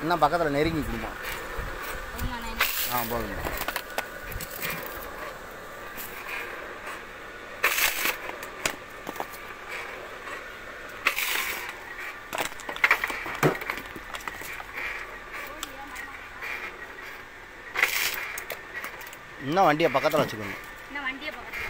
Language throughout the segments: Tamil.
இன்னும் பக்கத்தில் நெருங்கி கொடுமா போதுமாண்ணே ஆ போதும்மா இன்னும் வண்டியை பக்கத்தில் வச்சுக்கணும் இன்னும் வண்டியை பக்கத்தில்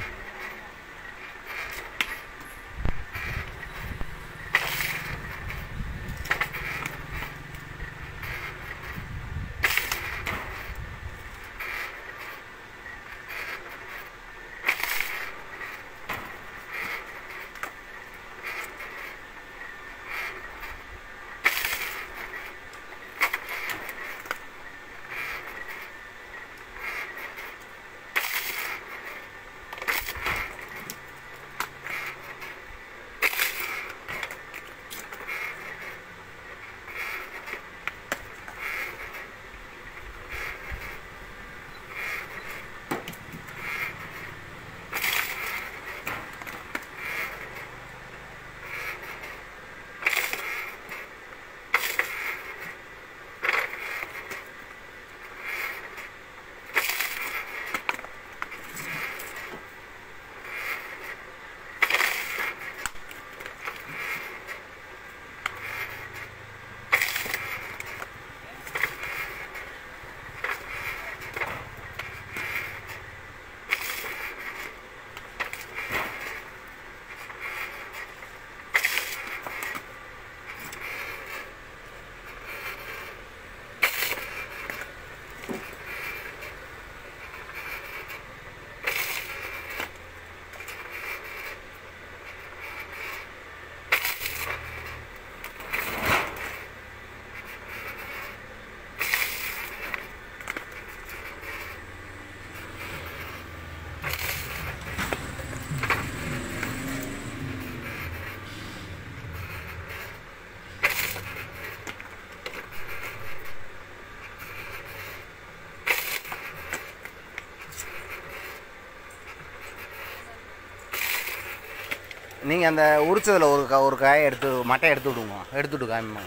நீங்கள் அந்த உரிச்சதில் ஒரு கா ஒரு காயை எடுத்து மட்டை எடுத்து விடுங்க எடுத்துட்டு காமிமா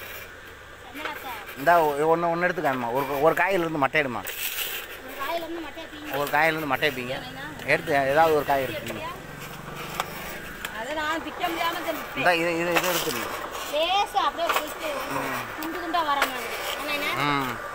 என்னடா சார் இந்தா ஒன்று ஒன்று எடுத்து காமிமா ஒரு ஒரு காயிலிருந்து மட்டை எடுமா ஒரு காயிலேருந்து மட்டை தீங்க ஒரு காயிலிருந்து மட்டை வைப்பீங்க எடுத்து ஏதாவது ஒரு காய் எடுத்துங்க அதை நான் பிக்க முடியாமல் இந்த இது இது இது எடுத்துருங்க லேசாக அப்படியே போயிட்டு துண்டு துண்டாக வர மாதிரி என்னண்ணா ம்